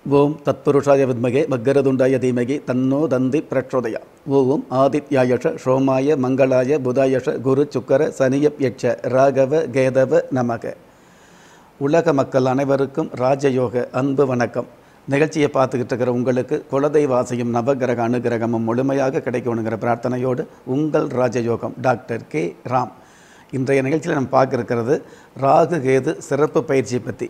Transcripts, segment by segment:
ஓம் தத்புருஷாய வித்மகே மக்கரதுண்டாய தீமகி தன்னோ தந்தி பிரச்சோதயா ஓம் ஆதித்யாயஷ சோமாய மங்களாய புதாயஷ குரு சுக்கர சனியப் யட்ச ராகவ கேதவ நமக உலக மக்கள் அனைவருக்கும் ராஜயோக அன்பு வணக்கம் நிகழ்ச்சியை பார்த்துக்கிட்டு இருக்கிற உங்களுக்கு குலதெய்வாசையும் நவகிரக அனுகிரகமும் முழுமையாக கிடைக்கணுங்கிற பிரார்த்தனையோடு உங்கள் ராஜயோகம் டாக்டர் கே ராம் இன்றைய நிகழ்ச்சியில் நம்ம பார்க்க இருக்கிறது ராகு கேது சிறப்பு பயிற்சியை பற்றி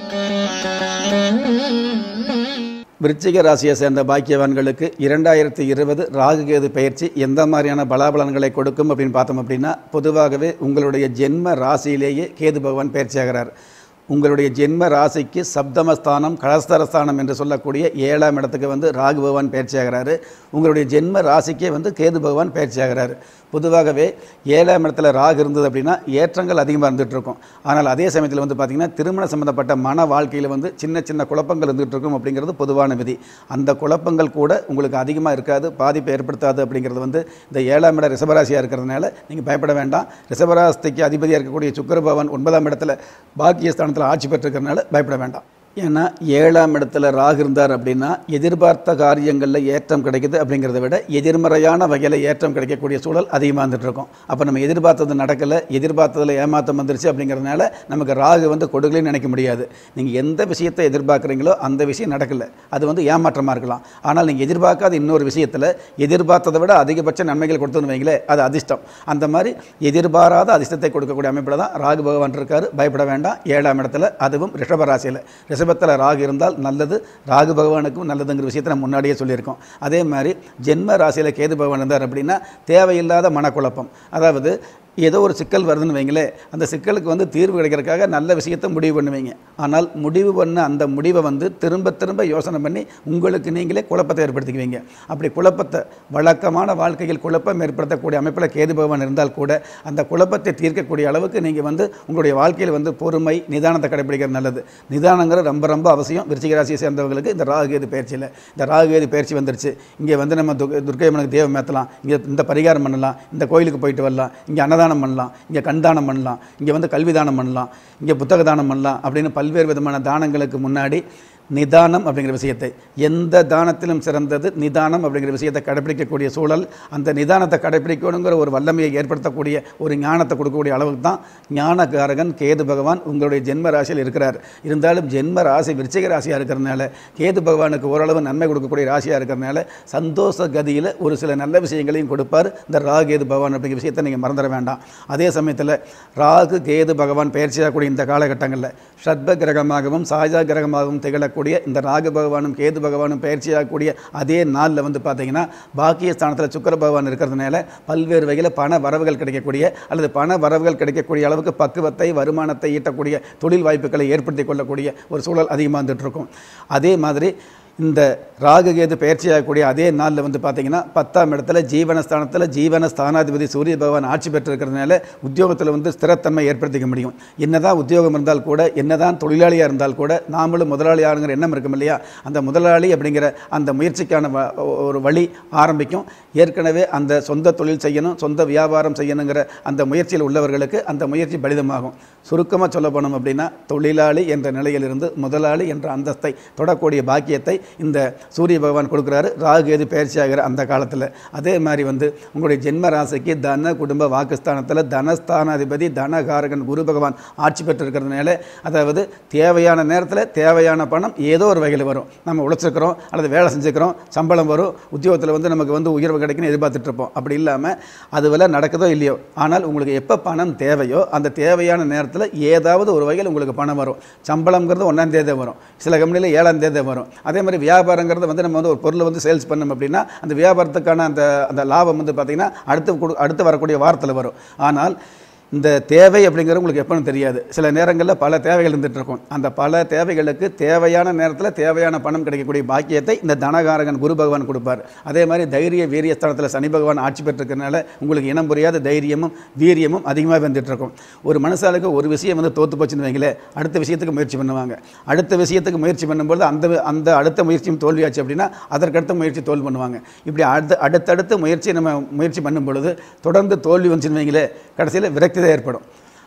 விருச்சிக ராசியை சேர்ந்த பாக்கியவான்களுக்கு இரண்டாயிரத்தி இருபது ராகு கேது பயிற்சி எந்த மாதிரியான பலாபலன்களை கொடுக்கும் அப்படின்னு பார்த்தோம் அப்படின்னா பொதுவாகவே உங்களுடைய ஜென்ம ராசியிலேயே கேது பகவான் பயிற்சியாகிறார் உங்களுடைய ஜென்ம ராசிக்கு சப்தமஸ்தானம் கலஸ்தரஸ்தானம் என்று சொல்லக்கூடிய ஏழாம் இடத்துக்கு வந்து ராகு பகவான் பயிற்சியாகிறாரு உங்களுடைய ஜென்ம ராசிக்கே வந்து கேது பகவான் பயிற்சியாகிறாரு பொதுவாகவே ஏழாம் இடத்துல ராகு இருந்தது அப்படின்னா ஏற்றங்கள் அதிகமாக இருந்துகிட்டு இருக்கும் ஆனால் அதே சமயத்தில் வந்து பார்த்திங்கன்னா திருமண சம்பந்தப்பட்ட மன வாழ்க்கையில் வந்து சின்ன சின்ன குழப்பங்கள் இருந்துகிட்டு இருக்கும் அப்படிங்கிறது பொதுவான விதி அந்த குழப்பங்கள் கூட உங்களுக்கு அதிகமாக இருக்காது பாதிப்பை ஏற்படுத்தாது அப்படிங்கிறது வந்து இந்த ஏழாம் இட ரிஷபராசியாக இருக்கிறதுனால நீங்கள் பயப்பட வேண்டாம் ரிஷபராசிக்கு அதிபதியாக இருக்கக்கூடிய சுக்கர பகவான் ஒன்பதாம் இடத்துல பாக்கியஸ்தானத்தில் ஆட்சி பெற்றிருக்கிறதுனால பயப்பட வேண்டாம் ஏன்னா ஏழாம் இடத்துல ராகு இருந்தார் அப்படின்னா எதிர்பார்த்த காரியங்களில் ஏற்றம் கிடைக்குது அப்படிங்கிறத விட எதிர்மறையான வகையில் ஏற்றம் கிடைக்கக்கூடிய சூழல் அதிகமாக இருந்துட்டு இருக்கும் அப்போ நம்ம எதிர்பார்த்தது நடக்கலை எதிர்பார்த்ததில் ஏமாற்றம் வந்துருச்சு அப்படிங்கிறதுனால நமக்கு ராகு வந்து கொடுக்கலன்னு நினைக்க முடியாது நீங்கள் எந்த விஷயத்தை எதிர்பார்க்குறீங்களோ அந்த விஷயம் நடக்கலை அது வந்து ஏமாற்றமாக இருக்கலாம் ஆனால் நீங்கள் எதிர்பார்க்காத இன்னொரு விஷயத்தில் எதிர்பார்த்ததை விட அதிகபட்ச நன்மைகள் கொடுத்துன்னு வைங்களேன் அது அதிர்ஷ்டம் அந்த மாதிரி எதிர்பாராத அதிர்ஷ்டத்தை கொடுக்கக்கூடிய அமைப்பில் தான் ராகு பகவான் இருக்கார் பயப்பட வேண்டாம் ஏழாம் இடத்துல அதுவும் ரிஷபராசியில் ரிஷபத்தில் ராகு இருந்தால் நல்லது ராகு பகவானுக்கும் நல்லதுங்கிற விஷயத்தை நம்ம முன்னாடியே சொல்லியிருக்கோம் அதே மாதிரி ஜென்ம ராசியில் கேது பகவான் இருந்தார் அப்படின்னா தேவையில்லாத மனக்குழப்பம் அதாவது ஏதோ ஒரு சிக்கல் வருதுன்னு வைங்களேன் அந்த சிக்கலுக்கு வந்து தீர்வு கிடைக்கிறதுக்காக நல்ல விஷயத்தை முடிவு பண்ணுவீங்க ஆனால் முடிவு பண்ண அந்த முடிவை வந்து திரும்ப திரும்ப யோசனை பண்ணி உங்களுக்கு நீங்களே குழப்பத்தை ஏற்படுத்திக்குவீங்க அப்படி குழப்பத்தை வழக்கமான வாழ்க்கையில் குழப்பம் ஏற்படுத்தக்கூடிய அமைப்பில் கேது பகவான் இருந்தால் கூட அந்த குழப்பத்தை தீர்க்கக்கூடிய அளவுக்கு நீங்கள் வந்து உங்களுடைய வாழ்க்கையில் வந்து பொறுமை நிதானத்தை கடைபிடிக்கிறது நல்லது நிதானங்கிறது ரொம்ப ரொம்ப அவசியம் விருச்சிக ராசியை சேர்ந்தவங்களுக்கு இந்த ராகுகேது பயிற்சியில் இந்த ராகுகேது பயிற்சி வந்துருச்சு இங்கே வந்து நம்ம துர்க துர்க்கையம்மனுக்கு தெய்வம் ஏற்றலாம் இங்கே இந்த பரிகாரம் பண்ணலாம் இந்த கோயிலுக்கு போயிட்டு வரலாம் இங்கே அன்னதானம் பண்ணலாம் இங்கே கண்தானம் பண்ணலாம் இங்கே வந்து கல்வி தானம் பண்ணலாம் இங்கே புத்தக தானம் பண்ணலாம் அப்படின்னு பல்வேறு விதமான தானங்களுக்கு முன்னாடி நிதானம் அப்படிங்கிற விஷயத்தை எந்த தானத்திலும் சிறந்தது நிதானம் அப்படிங்கிற விஷயத்தை கடைப்பிடிக்கக்கூடிய சூழல் அந்த நிதானத்தை கடைப்பிடிக்கணுங்கிற ஒரு வல்லமையை ஏற்படுத்தக்கூடிய ஒரு ஞானத்தை கொடுக்கக்கூடிய அளவுக்கு தான் ஞானகாரகன் கேது பகவான் உங்களுடைய ஜென்ம ராசியில் இருக்கிறார் இருந்தாலும் ஜென்ம ராசி விருச்சிக ராசியாக இருக்கிறதுனால கேது பகவானுக்கு ஓரளவு நன்மை கொடுக்கக்கூடிய ராசியாக இருக்கிறதுனால சந்தோஷ கதியில் ஒரு சில நல்ல விஷயங்களையும் கொடுப்பார் இந்த ராகு கேது பகவான் அப்படிங்கிற விஷயத்தை நீங்கள் மறந்துட வேண்டாம் அதே சமயத்தில் ராகு கேது பகவான் பயிற்சியாகக்கூடிய இந்த காலகட்டங்களில் ஷட்ப கிரகமாகவும் சாஜா கிரகமாகவும் திகழக்கூடிய இந்த ராகு பகவானும் கேது பகவானும் பயிற்சியாகக்கூடிய அதே நாளில் வந்து பார்த்தீங்கன்னா பாக்கிய ஸ்தானத்தில் சுக்கர பகவான் இருக்கிறதுனால பல்வேறு வகையில் பண வரவுகள் கிடைக்கக்கூடிய அல்லது பண வரவுகள் கிடைக்கக்கூடிய அளவுக்கு பக்குவத்தை வருமானத்தை ஈட்டக்கூடிய தொழில் வாய்ப்புகளை ஏற்படுத்தி கொள்ளக்கூடிய ஒரு சூழல் அதிகமாக வந்துட்டு இருக்கும் அதே மாதிரி இந்த ராகுகேது பயிற்சியாகக்கூடிய அதே நாளில் வந்து பார்த்தீங்கன்னா பத்தாம் இடத்துல ஜீவனஸ்தானத்தில் ஜீவன ஸ்தானாதிபதி சூரிய பகவான் ஆட்சி பெற்றிருக்கிறதுனால உத்தியோகத்தில் வந்து ஸ்திரத்தன்மை ஏற்படுத்திக்க முடியும் என்னதான் உத்தியோகம் இருந்தால் கூட என்னதான் தொழிலாளியாக இருந்தால் கூட நாமளும் முதலாளியாருங்கிற எண்ணம் இருக்கும் இல்லையா அந்த முதலாளி அப்படிங்கிற அந்த முயற்சிக்கான வ- ஒரு வழி ஆரம்பிக்கும் ஏற்கனவே அந்த சொந்த தொழில் செய்யணும் சொந்த வியாபாரம் செய்யணுங்கிற அந்த முயற்சியில் உள்ளவர்களுக்கு அந்த முயற்சி பலிதமாகும் சுருக்கமாக சொல்ல போனோம் அப்படின்னா தொழிலாளி என்ற நிலையிலிருந்து முதலாளி என்ற அந்தஸ்தை தொடக்கூடிய பாக்கியத்தை இந்த சூரிய பகவான் கொடுக்குறாரு ராகு எது பயிற்சியாகிற அந்த காலத்தில் அதே மாதிரி வந்து உங்களுடைய ஜென்ம ராசிக்கு தன குடும்ப வாக்குஸ்தானத்தில் தனஸ்தானாதிபதி தனகாரகன் குரு பகவான் ஆட்சி பெற்றிருக்கிறதுனால அதாவது தேவையான நேரத்தில் தேவையான பணம் ஏதோ ஒரு வகையில் வரும் நம்ம உழைச்சிருக்கிறோம் அல்லது வேலை செஞ்சுக்கிறோம் சம்பளம் வரும் உத்தியோகத்தில் வந்து நமக்கு வந்து உயர்வு கிடைக்குன்னு எதிர்பார்த்துட்டு இருப்போம் அப்படி இல்லாமல் அதுவெல்லாம் நடக்குதோ இல்லையோ ஆனால் உங்களுக்கு எப்போ பணம் தேவையோ அந்த தேவையான நேரத்தில் ஏதாவது ஒரு வகையில் உங்களுக்கு பணம் வரும் சம்பளம்ங்கிறது ஒன்றாம் தேதி வரும் சில கம்பெனியில் ஏழாம் தேதி வரும் அதே மாதிரி வியாபாரங்கிறது வந்து நம்ம வந்து ஒரு பொருளை வந்து சேல்ஸ் பண்ணோம் அப்படின்னா அந்த வியாபாரத்துக்கான அந்த அந்த லாபம் வந்து பார்த்திங்கன்னா அடுத்து கொடு- அடுத்து வரக்கூடிய வாரத்தில் வரும் ஆனால் இந்த தேவை அப்படிங்கிறது உங்களுக்கு எப்போன்னு தெரியாது சில நேரங்களில் பல தேவைகள் இருந்துட்டு இருக்கும் அந்த பல தேவைகளுக்கு தேவையான நேரத்தில் தேவையான பணம் கிடைக்கக்கூடிய பாக்கியத்தை இந்த தனகாரகன் குரு பகவான் கொடுப்பார் அதே மாதிரி தைரிய வீரியஸ்தானத்தில் சனி பகவான் ஆட்சி பெற்றிருக்கிறதுனால உங்களுக்கு இனம் புரியாத தைரியமும் வீரியமும் அதிகமாக வந்துட்டு இருக்கும் ஒரு மனுஷாளுக்கு ஒரு விஷயம் வந்து தோத்து போச்சுன்னு வைங்களேன் அடுத்த விஷயத்துக்கு முயற்சி பண்ணுவாங்க அடுத்த விஷயத்துக்கு முயற்சி பண்ணும்போது அந்த அந்த அடுத்த முயற்சியும் தோல்வியாச்சு அப்படின்னா அதற்கடுத்த முயற்சி தோல்வி பண்ணுவாங்க இப்படி அடுத்த அடுத்தடுத்த முயற்சி நம்ம முயற்சி பண்ணும் பொழுது தொடர்ந்து தோல்வி வந்துச்சுன்னு வைங்களேன் கடைசியில் விரக்தி தான் ஏற்படும்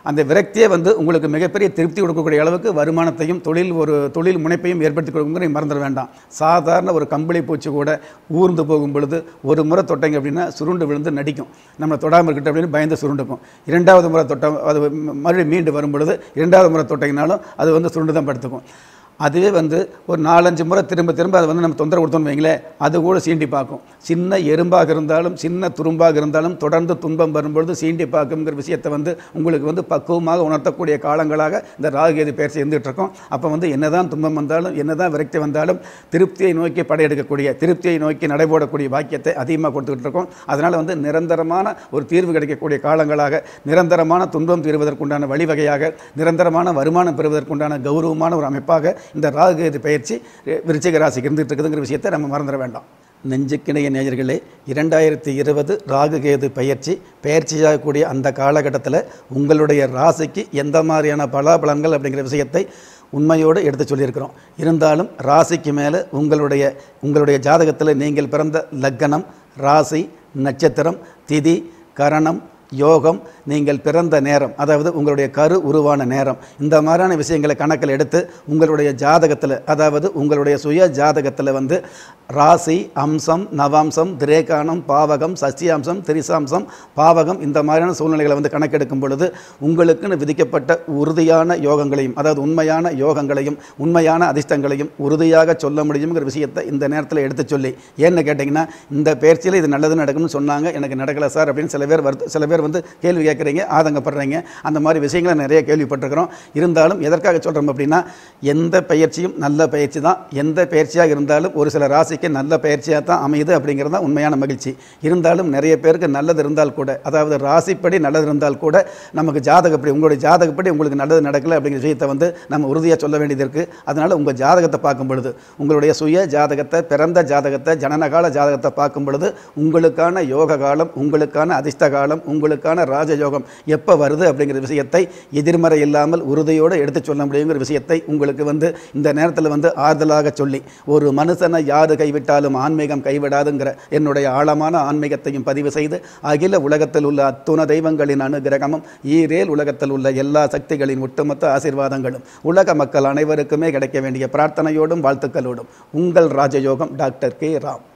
அந்த விரக்தியே வந்து உங்களுக்கு மிகப்பெரிய திருப்தி கொடுக்கக்கூடிய அளவுக்கு வருமானத்தையும் தொழில் ஒரு தொழில் முனைப்பையும் ஏற்படுத்தி கொடுக்குங்கிற மறந்துட வேண்டாம் சாதாரண ஒரு கம்பளி பூச்சி கூட ஊர்ந்து போகும் பொழுது ஒரு முறை தொட்டைங்க அப்படின்னா சுருண்டு விழுந்து நடிக்கும் நம்ம தொடாமல் இருக்கட்டும் அப்படின்னு பயந்து சுருண்டுக்கும் இரண்டாவது முறை தொட்ட அது மறுபடியும் மீண்டு வரும் பொழுது இரண்டாவது முறை தொட்டைங்கனாலும் அது வந்து சுருண்டு தான் படுத்துக்கும் அதுவே வந்து ஒரு நாலஞ்சு முறை திரும்ப திரும்ப அதை வந்து நம்ம தொந்தரவு கொடுத்தோம்னு வைங்களேன் அது கூட சீண்டி பார்க்கும் சின்ன எறும்பாக இருந்தாலும் சின்ன துரும்பாக இருந்தாலும் தொடர்ந்து துன்பம் வரும்பொழுது சீண்டி பார்க்குங்கிற விஷயத்தை வந்து உங்களுக்கு வந்து பக்குவமாக உணர்த்தக்கூடிய காலங்களாக இந்த ராகுகேது பயிற்சி இருந்துகிட்டு இருக்கோம் அப்போ வந்து என்னதான் துன்பம் வந்தாலும் என்னதான் விரக்தி வந்தாலும் திருப்தியை நோக்கி படையெடுக்கக்கூடிய திருப்தியை நோக்கி நடைபோடக்கூடிய பாக்கியத்தை அதிகமாக கொடுத்துக்கிட்டு இருக்கோம் அதனால் வந்து நிரந்தரமான ஒரு தீர்வு கிடைக்கக்கூடிய காலங்களாக நிரந்தரமான துன்பம் தீர்வதற்குண்டான வழிவகையாக நிரந்தரமான வருமானம் பெறுவதற்குண்டான கௌரவமான ஒரு அமைப்பாக இந்த ராகுகேது பயிற்சி அஹ், விருச்சிக ராசிக்கு இருந்துகிட்டு இருக்குதுங்கிற விஷயத்தை நம்ம மறந்துட வேண்டாம் நெஞ்சுக்கிணைய நேயர்களே இரண்டாயிரத்தி இருபது ராகுகேது பயிற்சி பயிற்சியாகக்கூடிய அந்த காலகட்டத்தில் உங்களுடைய ராசிக்கு எந்த மாதிரியான பலாபலன்கள் அப்படிங்கிற விஷயத்தை உண்மையோடு எடுத்து சொல்லியிருக்கிறோம் இருந்தாலும் ராசிக்கு மேலே உங்களுடைய உங்களுடைய ஜாதகத்தில் நீங்கள் பிறந்த லக்கணம் ராசி நட்சத்திரம் திதி கரணம் யோகம் நீங்கள் பிறந்த நேரம் அதாவது உங்களுடைய கரு உருவான நேரம் இந்த மாதிரியான விஷயங்களை கணக்கில் எடுத்து உங்களுடைய ஜாதகத்தில் அதாவது உங்களுடைய சுய ஜாதகத்தில் வந்து ராசி அம்சம் நவாம்சம் திரேகானம் பாவகம் சஷ்டியாம்சம் திரிசாம்சம் பாவகம் இந்த மாதிரியான சூழ்நிலைகளை வந்து கணக்கெடுக்கும் பொழுது உங்களுக்குன்னு விதிக்கப்பட்ட உறுதியான யோகங்களையும் அதாவது உண்மையான யோகங்களையும் உண்மையான அதிர்ஷ்டங்களையும் உறுதியாக சொல்ல முடியுங்கிற விஷயத்தை இந்த நேரத்தில் எடுத்து சொல்லி ஏன்னு கேட்டிங்கன்னா இந்த பயிற்சியில் இது நல்லது நடக்கும்னு சொன்னாங்க எனக்கு நடக்கலை சார் அப்படின்னு சில பேர் வருத்த சில பேர் வந்து கேள்வி கேட்குறீங்க ஆதங்கப்படுறீங்க அந்த மாதிரி விஷயங்களை நிறைய கேள்விப்பட்டிருக்கிறோம் இருந்தாலும் எதற்காக சொல்கிறோம் அப்படின்னா எந்த பயிற்சியும் நல்ல பயிற்சி தான் எந்த பயிற்சியாக இருந்தாலும் ஒரு சில ராசிக்கு நல்ல பயிற்சியாக தான் அமையுது அப்படிங்கிறது தான் உண்மையான மகிழ்ச்சி இருந்தாலும் நிறைய பேருக்கு நல்லது இருந்தால் கூட அதாவது ராசிப்படி நல்லது இருந்தால் கூட நமக்கு ஜாதகப்படி உங்களுடைய ஜாதகப்படி உங்களுக்கு நல்லது நடக்கலை அப்படிங்கிற விஷயத்தை வந்து நம்ம உறுதியாக சொல்ல வேண்டியது இருக்குது அதனால் உங்கள் ஜாதகத்தை பார்க்கும் பொழுது உங்களுடைய சுய ஜாதகத்தை பிறந்த ஜாதகத்தை ஜனனகால ஜாதகத்தை பார்க்கும் பொழுது உங்களுக்கான யோக காலம் உங்களுக்கான அதிர்ஷ்ட காலம் உங்களுக்கான ராஜயோகம் எப்போ வருது அப்படிங்கிற விஷயத்தை எதிர்மறை இல்லாமல் உறுதியோடு எடுத்து சொல்ல முடியுங்கிற விஷயத்தை உங்களுக்கு வந்து இந்த நேரத்தில் வந்து ஆறுதலாக சொல்லி ஒரு மனுஷனை யாரு கைவிட்டாலும் ஆன்மீகம் கைவிடாதுங்கிற என்னுடைய ஆழமான ஆன்மீகத்தையும் பதிவு செய்து அகில உலகத்தில் உள்ள அத்துண தெய்வங்களின் அனுகிரகமும் ஈரேல் உலகத்தில் உள்ள எல்லா சக்திகளின் ஒட்டுமொத்த ஆசீர்வாதங்களும் உலக மக்கள் அனைவருக்குமே கிடைக்க வேண்டிய பிரார்த்தனையோடும் வாழ்த்துக்களோடும் உங்கள் ராஜயோகம் டாக்டர் கே ராம்